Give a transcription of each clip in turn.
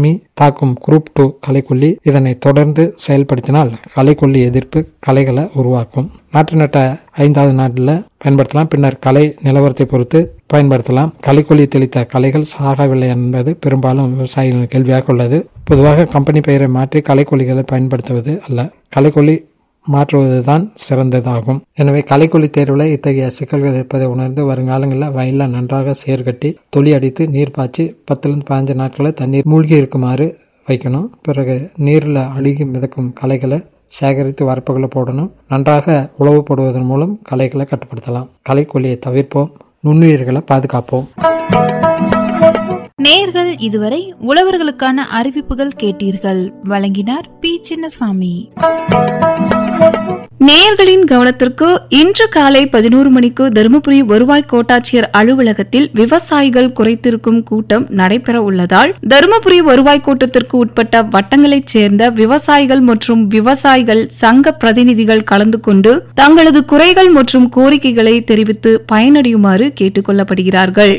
கிருமி தாக்கும் group two களைக்கொல்லி இதனை தொடர்ந்து செயல்படுத்தினால் களைக்கொல்லி எதிர்ப்பு களைகளை உருவாக்கும் நாற்று நட்ட ஐந்தாவது நாட்டில் பயன்படுத்தலாம் பின்னர் கலை நிலவரத்தை பொறுத்து பயன்படுத்தலாம் களைக்கொல்லி தெளித்த களைகள் சாகவில்லை என்பது பெரும்பாலும் விவசாயிகளின் கேள்வியாக உள்ளது பொதுவாக கம்பெனி பெயரை மாற்றி களைக்கொல்லிகளை பயன்படுத்துவது அல்ல களைக்கொல்லி மாற்றுவதுதான் சிறந்ததாகும் எனவே களைக்கொல்லி தேர்வில் இத்தகைய சிக்கல்கள் இருப்பதை உணர்ந்து வருங்காலங்களில் வயலில் நன்றாக சேர்கட்டி தொலி அடித்து நீர் பாய்ச்சி பத்துலேருந்து பதினஞ்சு நாட்களை தண்ணீர் மூழ்கி இருக்குமாறு வைக்கணும் பிறகு நீரில் அழுகி மிதக்கும் களைகளை சேகரித்து வரப்புகளை போடணும் நன்றாக உழவு போடுவதன் மூலம் களைகளை கட்டுப்படுத்தலாம் களைக்கொல்லியை தவிர்ப்போம் நுண்ணுயிர்களை பாதுகாப்போம் நேர்கள் இதுவரை உழவர்களுக்கான அறிவிப்புகள் கேட்டீர்கள் வழங்கினார் பி சின்னசாமி நேயர்களின் கவனத்திற்கு இன்று காலை பதினோரு மணிக்கு தருமபுரி வருவாய் கோட்டாட்சியர் அலுவலகத்தில் விவசாயிகள் குறைத்திருக்கும் கூட்டம் நடைபெற உள்ளதால் தருமபுரி வருவாய் கோட்டத்திற்கு உட்பட்ட வட்டங்களைச் சேர்ந்த விவசாயிகள் மற்றும் விவசாயிகள் சங்க பிரதிநிதிகள் கலந்து கொண்டு தங்களது குறைகள் மற்றும் கோரிக்கைகளை தெரிவித்து பயனடையுமாறு கேட்டுக் கொள்ளப்படுகிறார்கள்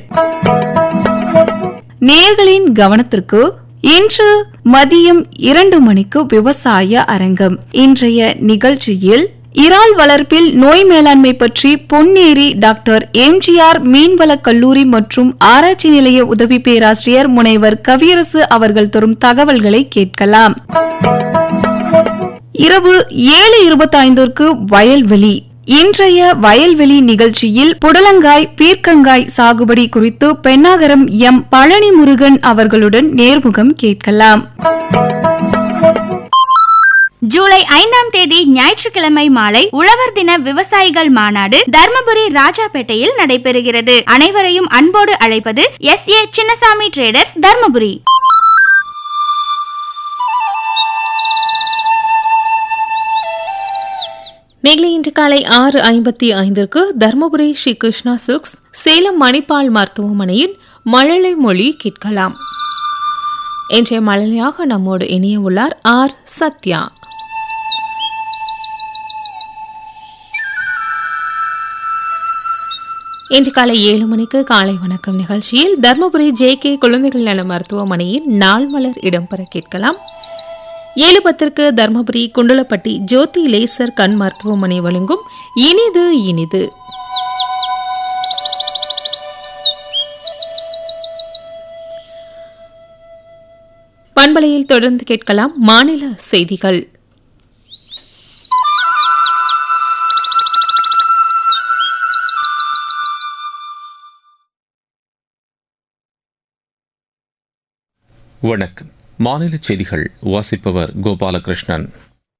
நேயர்களின் கவனத்திற்கு இன்று மதியம் இரண்டு மணிக்கு விவசாய அரங்கம் இன்றைய நிகழ்ச்சியில் இறால் வளர்ப்பில் நோய் மேலாண்மை பற்றி பொன்னேரி டாக்டர் எம்ஜிஆர் மீன்வள கல்லூரி மற்றும் ஆராய்ச்சி நிலைய உதவி பேராசிரியர் முனைவர் கவியரசு அவர்கள் தரும் தகவல்களை கேட்கலாம் இரவு ஏழு இருபத்தைந்திற்கு வயல்வெளி இன்றைய வயல்வெளி நிகழ்ச்சியில் புடலங்காய் பீர்க்கங்காய் சாகுபடி குறித்து பெண்ணாகரம் எம் பழனி முருகன் அவர்களுடன் நேர்முகம் கேட்கலாம் ஜூலை ஐந்தாம் தேதி ஞாயிற்றுக்கிழமை மாலை உழவர் தின விவசாயிகள் மாநாடு தர்மபுரி ராஜாபேட்டையில் நடைபெறுகிறது அனைவரையும் அன்போடு அழைப்பது S A Chinnasamy traders Dharmapuri நெகிழி இன்று காலை ஆறு ஐம்பத்தி ஐந்திற்கு தர்மபுரி ஸ்ரீ கிருஷ்ணா சில்க்ஸ் சேலம் மணிப்பால் மருத்துவமனையில் மழலை மொழி கேட்கலாம் இன்றைய மழலையாக நம்மோடு இணைய உள்ளார் ஆர் சத்யா இன்று காலை ஏழு மணிக்கு காலை வணக்கம் நிகழ்ச்சியில் தர்மபுரி ஜே கே குழந்தைகள் நல மருத்துவமனையில் நாள் மலர் இடம்பெற கேட்கலாம் ஏழு பத்திற்கு தர்மபுரி குண்டலப்பட்டி ஜோதி லேசர் கண் மருத்துவமனை வழங்கும் இனிது இனிது பண்பலையில் தொடர்ந்து கேட்கலாம் மாநில செய்திகள் வணக்கம் மாநில செய்திகள் வாசிப்பவர் கோபாலகிருஷ்ணன்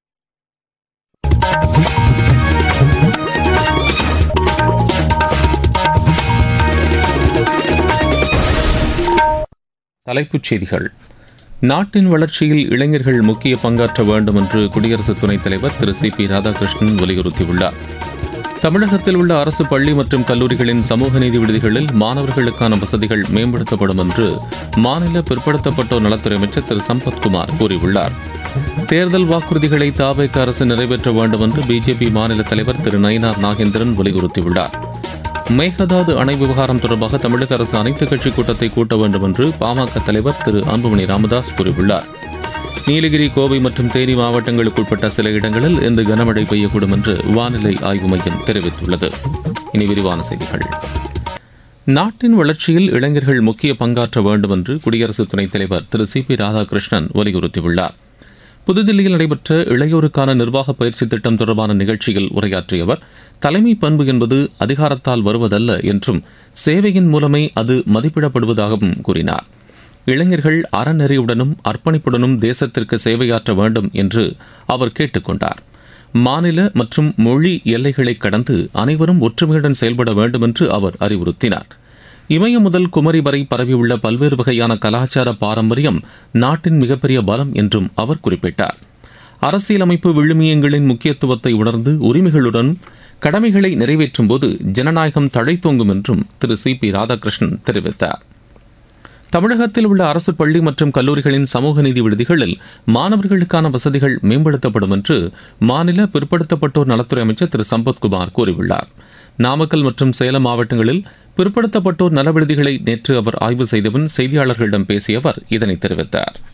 தலைப்புச் செய்திகள் நாட்டின் வளர்ச்சியில் இளைஞர்கள் முக்கிய பங்காற்ற வேண்டும் என்று குடியரசு துணைத் தலைவர் திரு சி பி ராதாகிருஷ்ணன் வலியுறுத்தியுள்ளார் தமிழகத்தில் உள்ள அரசு பள்ளி மற்றும் கல்லூரிகளின் சமூக நீதி விடுதிகளில் மாணவர்களுக்கான வசதிகள் மேம்படுத்தப்படும் என்று மாநில பிற்படுத்தப்பட்டோர் நலத்துறை அமைச்சர் திரு சம்பத்குமார் கூறியுள்ளார் தேர்தல் வாக்குறுதிகளை தாவேக அரசு நிறைவேற்ற வேண்டும் என்று பிஜேபி மாநில தலைவர் திரு நயினார் நாகேந்திரன் வலியுறுத்தியுள்ளார் மேகதாது அணை விவகாரம் தொடர்பாக தமிழக அரசு அனைத்துக் கட்சி கூட்டத்தை கூட்ட வேண்டும் என்று பாமக தலைவர் திரு அன்புமணி ராமதாஸ் கூறியுள்ளார் நீலகிரி கோவை மற்றும் தேனி மாவட்டங்களுக்குட்பட்ட சில இடங்களில் இன்று கனமழை பெய்யக்கூடும் என்று வானிலை ஆய்வு மையம் தெரிவித்துள்ளது இனி விரிவான செய்திகள் நாட்டின் வளர்ச்சியில் இளைஞர்கள் முக்கிய பங்காற்ற வேண்டும் என்று குடியரசு துணைத் தலைவர் திரு சி பி ராதாகிருஷ்ணன் வலியுறுத்தியுள்ளார் புதுதில்லியில் நடைபெற்ற இளையோருக்கான நிர்வாக பயிற்சி திட்டம் தொடர்பான நிகழ்ச்சியில் உரையாற்றிய அவர் தலைமை பண்பு என்பது அதிகாரத்தால் வருவதல்ல என்றும் சேவையின் மூலமே அது மதிப்பிடப்படுவதாகவும் கூறினார் இளைஞர்கள் அறநெறியுடனும் அர்ப்பணிப்புடனும் தேசத்திற்கு சேவையாற்ற வேண்டும் என்று அவர் கேட்டுக் கொண்டார் மாநில மற்றும் மொழி எல்லைகளை கடந்து அனைவரும் ஒற்றுமையுடன் செயல்பட வேண்டும் என்று அவர் அறிவுறுத்தினார் இமயம் முதல் குமரி வரை பரவியுள்ள பல்வேறு வகையான கலாச்சார பாரம்பரியம் நாட்டின் மிகப்பெரிய பலம் என்றும் அவர் குறிப்பிட்டார் அரசியலமைப்பு விழுமியங்களின் முக்கியத்துவத்தை உணர்ந்து உரிமைகளுடன் கடமைகளை நிறைவேற்றும் போது ஜனநாயகம் தழைத்தோங்கும் என்றும் திரு சி பி ராதாகிருஷ்ணன் தெரிவித்தார் தமிழகத்தில் உள்ள அரசு பள்ளி மற்றும் கல்லூரிகளின் சமூக நீதி விடுதிகளில் மாணவர்களுக்கான வசதிகள் மேம்படுத்தப்படும் என்று மாநில பிற்படுத்தப்பட்டோர் நலத்துறை அமைச்சர் திரு சம்பத்குமார் கூறியுள்ளார் நாமக்கல் மற்றும் சேலம் மாவட்டங்களில் பிற்படுத்தப்பட்டோர் நல விடுதிகளை நேற்று அவர் ஆய்வு செய்தபின் செய்தியாளர்களிடம் பேசிய அவர் இதனை தெரிவித்தார்